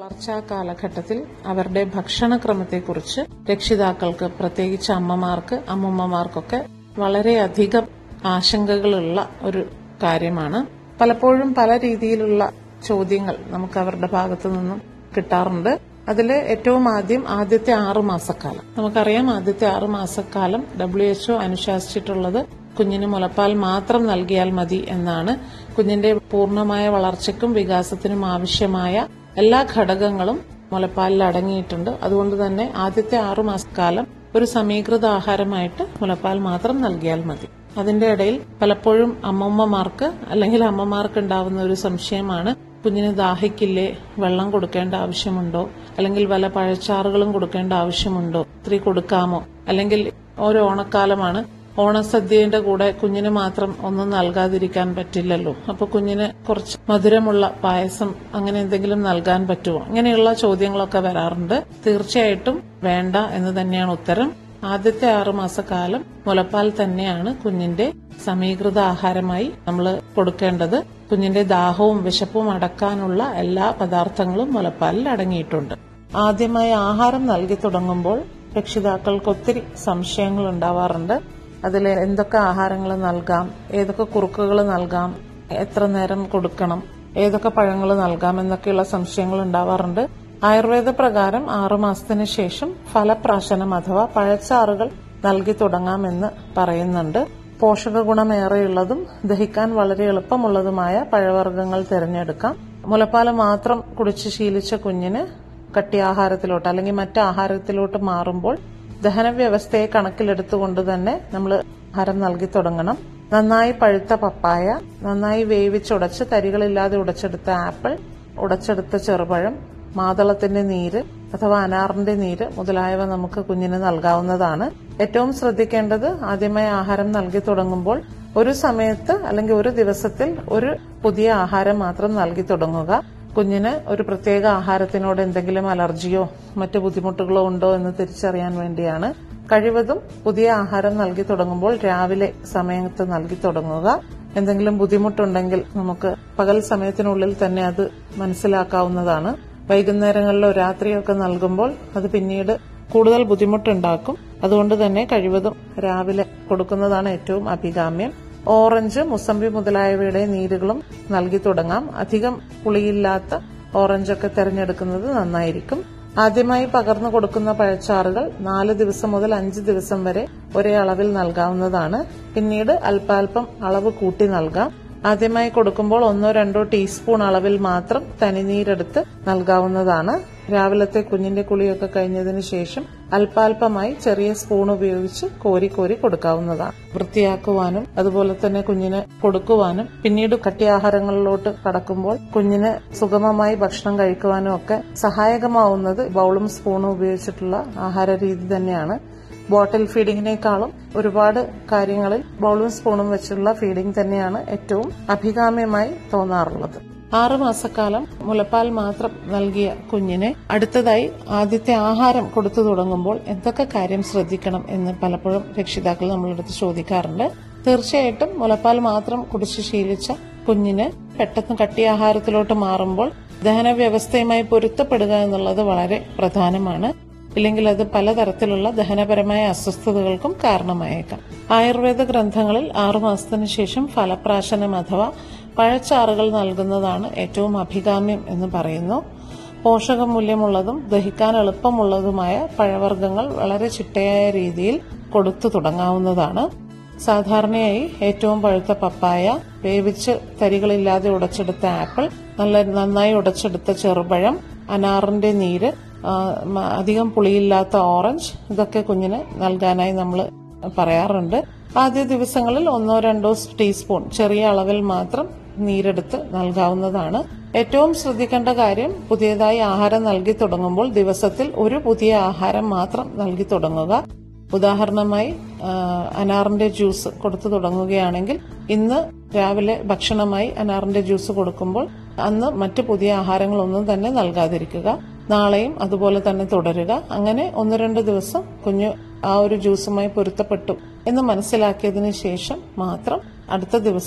വളർച്ചാ കാലഘട്ടത്തിൽ അവരുടെ ഭക്ഷണക്രമത്തെക്കുറിച്ച് രക്ഷിതാക്കൾക്ക് പ്രത്യേകിച്ച് അമ്മമാർക്ക് അമ്മുമ്മമാർക്കൊക്കെ വളരെയധികം ആശങ്കകളുള്ള ഒരു കാര്യമാണ് പലപ്പോഴും പല രീതിയിലുള്ള ചോദ്യങ്ങൾ നമുക്ക് അവരുടെ ഭാഗത്തു നിന്നും കിട്ടാറുണ്ട് അതിൽ ഏറ്റവും ആദ്യം ആദ്യത്തെ ആറു മാസക്കാലം നമുക്കറിയാം ആദ്യത്തെ ആറു മാസക്കാലം ഡബ്ല്യു എച്ച്ഒ അനുശാസിച്ചിട്ടുള്ളത് കുഞ്ഞിന് മുലപ്പാൽ മാത്രം നൽകിയാൽ മതി എന്നാണ് കുഞ്ഞിന്റെ പൂർണ്ണമായ വളർച്ചയ്ക്കും വികാസത്തിനും ആവശ്യമായ എല്ലാ ഘടകങ്ങളും മുലപ്പാലിൽ അടങ്ങിയിട്ടുണ്ട് അതുകൊണ്ട് തന്നെ ആദ്യത്തെ ആറു മാസക്കാലം ഒരു സമീകൃത ആഹാരമായിട്ട് മുലപ്പാൽ മാത്രം നൽകിയാൽ മതി അതിന്റെ ഇടയിൽ പലപ്പോഴും അമ്മമ്മമാർക്ക് അല്ലെങ്കിൽ അമ്മമാർക്ക് ഉണ്ടാവുന്ന ഒരു സംശയമാണ് കുഞ്ഞിന് ദാഹിക്കില്ലേ വെള്ളം കൊടുക്കേണ്ട ആവശ്യമുണ്ടോ അല്ലെങ്കിൽ വല്ല പഴച്ചാറുകളും കൊടുക്കേണ്ട ആവശ്യമുണ്ടോ ഇത്തിരി കൊടുക്കാമോ അല്ലെങ്കിൽ ഓരോ ഓണക്കാലമാണ് ഓണസദ്യയുടെ കൂടെ കുഞ്ഞിന് മാത്രം ഒന്നും നൽകാതിരിക്കാൻ പറ്റില്ലല്ലോ അപ്പൊ കുഞ്ഞിന് കുറച്ച് മധുരമുള്ള പായസം അങ്ങനെ എന്തെങ്കിലും നൽകാൻ പറ്റുമോ ഇങ്ങനെയുള്ള ചോദ്യങ്ങളൊക്കെ വരാറുണ്ട് തീർച്ചയായിട്ടും വേണ്ട എന്ന് തന്നെയാണ് ഉത്തരം ആദ്യത്തെ ആറുമാസക്കാലം മുലപ്പാൽ തന്നെയാണ് കുഞ്ഞിന്റെ സമീകൃത ആഹാരമായി നമ്മൾ കൊടുക്കേണ്ടത് കുഞ്ഞിന്റെ ദാഹവും വിശപ്പും അടക്കാനുള്ള എല്ലാ പദാർത്ഥങ്ങളും മുലപ്പാലിൽ അടങ്ങിയിട്ടുണ്ട് ആദ്യമായി ആഹാരം നൽകി തുടങ്ങുമ്പോൾ രക്ഷിതാക്കൾക്ക് ഒത്തിരി സംശയങ്ങൾ ഉണ്ടാവാറുണ്ട് അതിൽ എന്തൊക്കെ ആഹാരങ്ങൾ നൽകാം ഏതൊക്കെ കുറുക്കുകൾ നൽകാം എത്ര നേരം കൊടുക്കണം ഏതൊക്കെ പഴങ്ങൾ നൽകാം എന്നൊക്കെയുള്ള സംശയങ്ങൾ ഉണ്ടാവാറുണ്ട് ആയുർവേദ പ്രകാരം ആറുമാസത്തിന് ശേഷം ഫലപ്രാശനം അഥവാ പഴച്ചാറുകൾ നൽകി തുടങ്ങാമെന്ന് പറയുന്നുണ്ട് പോഷക ഗുണമേറെയുള്ളതും ദഹിക്കാൻ വളരെ എളുപ്പമുള്ളതുമായ പഴവർഗ്ഗങ്ങൾ തിരഞ്ഞെടുക്കാം മുലപ്പാല് മാത്രം കുടിച്ച് ശീലിച്ച കുഞ്ഞിന് കട്ടിയാഹാരത്തിലോട്ട് അല്ലെങ്കിൽ മറ്റ് ആഹാരത്തിലോട്ട് മാറുമ്പോൾ ദഹന വ്യവസ്ഥയെ കണക്കിലെടുത്തുകൊണ്ട് തന്നെ നമ്മൾ ആഹാരം നൽകി തുടങ്ങണം നന്നായി പഴുത്ത പപ്പായ നന്നായി വേവിച്ചുടച്ച് തരികളില്ലാതെ ഉടച്ചെടുത്ത ആപ്പിൾ ഉടച്ചെടുത്ത ചെറുപഴം മാതളത്തിന്റെ നീര് അഥവാ അനാറിന്റെ നീര് മുതലായവ നമുക്ക് കുഞ്ഞിന് നൽകാവുന്നതാണ് ഏറ്റവും ശ്രദ്ധിക്കേണ്ടത് ആദ്യമായി ആഹാരം നൽകി തുടങ്ങുമ്പോൾ ഒരു സമയത്ത് അല്ലെങ്കിൽ ഒരു ദിവസത്തിൽ ഒരു പുതിയ ആഹാരം മാത്രം നൽകി തുടങ്ങുക കുഞ്ഞിന് ഒരു പ്രത്യേക ആഹാരത്തിനോട് എന്തെങ്കിലും അലർജിയോ മറ്റു ബുദ്ധിമുട്ടുകളോ ഉണ്ടോ എന്ന് തിരിച്ചറിയാൻ വേണ്ടിയാണ് കഴിവതും പുതിയ ആഹാരം നൽകി തുടങ്ങുമ്പോൾ രാവിലെ സമയത്ത് നൽകി തുടങ്ങുക എന്തെങ്കിലും ബുദ്ധിമുട്ടുണ്ടെങ്കിൽ നമുക്ക് പകൽ സമയത്തിനുള്ളിൽ തന്നെ അത് മനസ്സിലാക്കാവുന്നതാണ് വൈകുന്നേരങ്ങളിലോ രാത്രിയോ ഒക്കെ നൽകുമ്പോൾ അത് പിന്നീട് കൂടുതൽ ബുദ്ധിമുട്ടുണ്ടാക്കും അതുകൊണ്ട് തന്നെ കഴിവതും രാവിലെ കൊടുക്കുന്നതാണ് ഏറ്റവും അഭികാമ്യം ഓറഞ്ച് മുസമ്പി മുതലായവയുടെ നീരുകളും നൽകി തുടങ്ങാം അധികം പുളിയില്ലാത്ത ഓറഞ്ചൊക്കെ തിരഞ്ഞെടുക്കുന്നത് നന്നായിരിക്കും ആദ്യമായി പകർന്നു കൊടുക്കുന്ന പഴച്ചാറുകൾ നാല് ദിവസം മുതൽ അഞ്ച് ദിവസം വരെ ഒരേ അളവിൽ നൽകാവുന്നതാണ് പിന്നീട് അല്പാൽപം അളവ് കൂട്ടി നൽകാം ആദ്യമായി കൊടുക്കുമ്പോൾ ഒന്നോ രണ്ടോ ടീസ്പൂൺ അളവിൽ മാത്രം തനിനീരെടുത്ത് നൽകാവുന്നതാണ് രാവിലത്തെ കുഞ്ഞിന്റെ കുളിയൊക്കെ കഴിഞ്ഞതിന് ശേഷം അല്പാൽപമായി ചെറിയ സ്പൂൺ ഉപയോഗിച്ച് കോരി കോരി കൊടുക്കാവുന്നതാണ് വൃത്തിയാക്കുവാനും അതുപോലെ തന്നെ കുഞ്ഞിന് കൊടുക്കുവാനും പിന്നീട് കട്ടിയാഹാരങ്ങളിലോട്ട് കടക്കുമ്പോൾ കുഞ്ഞിന് സുഗമമായി ഭക്ഷണം കഴിക്കുവാനും ഒക്കെ സഹായകമാവുന്നത് ബൗളും സ്പൂണും ഉപയോഗിച്ചിട്ടുള്ള ആഹാര രീതി തന്നെയാണ് ബോട്ടിൽ ഫീഡിങ്ങിനേക്കാളും ഒരുപാട് കാര്യങ്ങളിൽ ബൗളും സ്പൂണും വെച്ചുള്ള ഫീഡിംഗ് തന്നെയാണ് ഏറ്റവും അഭികാമ്യമായി തോന്നാറുള്ളത് ആറു മാസക്കാലം മുലപ്പാൽ മാത്രം നൽകിയ കുഞ്ഞിനെ അടുത്തതായി ആദ്യത്തെ ആഹാരം കൊടുത്തു തുടങ്ങുമ്പോൾ എന്തൊക്കെ കാര്യം ശ്രദ്ധിക്കണം എന്ന് പലപ്പോഴും രക്ഷിതാക്കൾ നമ്മളെടുത്ത് ചോദിക്കാറുണ്ട് തീർച്ചയായിട്ടും മുലപ്പാൽ മാത്രം കുടിച്ച് ശീലിച്ച കുഞ്ഞിന് പെട്ടെന്ന് കട്ടിയാഹാരത്തിലോട്ട് മാറുമ്പോൾ ദഹന വ്യവസ്ഥയുമായി പൊരുത്തപ്പെടുക എന്നുള്ളത് വളരെ പ്രധാനമാണ് ഇല്ലെങ്കിൽ അത് പലതരത്തിലുള്ള ദഹനപരമായ അസ്വസ്ഥതകൾക്കും കാരണമായേക്കാം ആയുർവേദ ഗ്രന്ഥങ്ങളിൽ ആറുമാസത്തിനു ശേഷം ഫലപ്രാശനം അഥവാ പഴച്ചാറുകൾ നൽകുന്നതാണ് ഏറ്റവും അഭികാമ്യം എന്ന് പറയുന്നു പോഷകമൂല്യമുള്ളതും ദഹിക്കാൻ എളുപ്പമുള്ളതുമായ പഴവർഗ്ഗങ്ങൾ വളരെ ചിട്ടയായ രീതിയിൽ കൊടുത്തു തുടങ്ങാവുന്നതാണ് സാധാരണയായി ഏറ്റവും പഴുത്ത പപ്പായ വേവിച്ച് തരികളില്ലാതെ ഉടച്ചെടുത്ത ആപ്പിൾ നല്ല നന്നായി ഉടച്ചെടുത്ത ചെറുപഴം അനാറിന്റെ നീര് അധികം പുളിയില്ലാത്ത ഓറഞ്ച് ഇതൊക്കെ കുഞ്ഞിന് നൽകാനായി നമ്മൾ പറയാറുണ്ട് ആദ്യ ദിവസങ്ങളിൽ ഒന്നോ രണ്ടോ ടീസ്പൂൺ ചെറിയ അളവിൽ മാത്രം നീരെടുത്ത് നൽകാവുന്നതാണ് ഏറ്റവും ശ്രദ്ധിക്കേണ്ട കാര്യം പുതിയതായി ആഹാരം നൽകി തുടങ്ങുമ്പോൾ ദിവസത്തിൽ ഒരു പുതിയ ആഹാരം മാത്രം നൽകി തുടങ്ങുക ഉദാഹരണമായി അനാറിന്റെ ജ്യൂസ് കൊടുത്തു തുടങ്ങുകയാണെങ്കിൽ ഇന്ന് രാവിലെ ഭക്ഷണമായി അനാറിന്റെ ജ്യൂസ് കൊടുക്കുമ്പോൾ അന്ന് മറ്റ് പുതിയ ആഹാരങ്ങളൊന്നും തന്നെ നൽകാതിരിക്കുക നാളെയും അതുപോലെ തന്നെ തുടരുക അങ്ങനെ ഒന്ന് രണ്ട് ദിവസം കുഞ്ഞ് ആ ഒരു ജ്യൂസുമായി പൊരുത്തപ്പെട്ടു എന്ന് മനസ്സിലാക്കിയതിനു ശേഷം മാത്രം അടുത്ത ദിവസം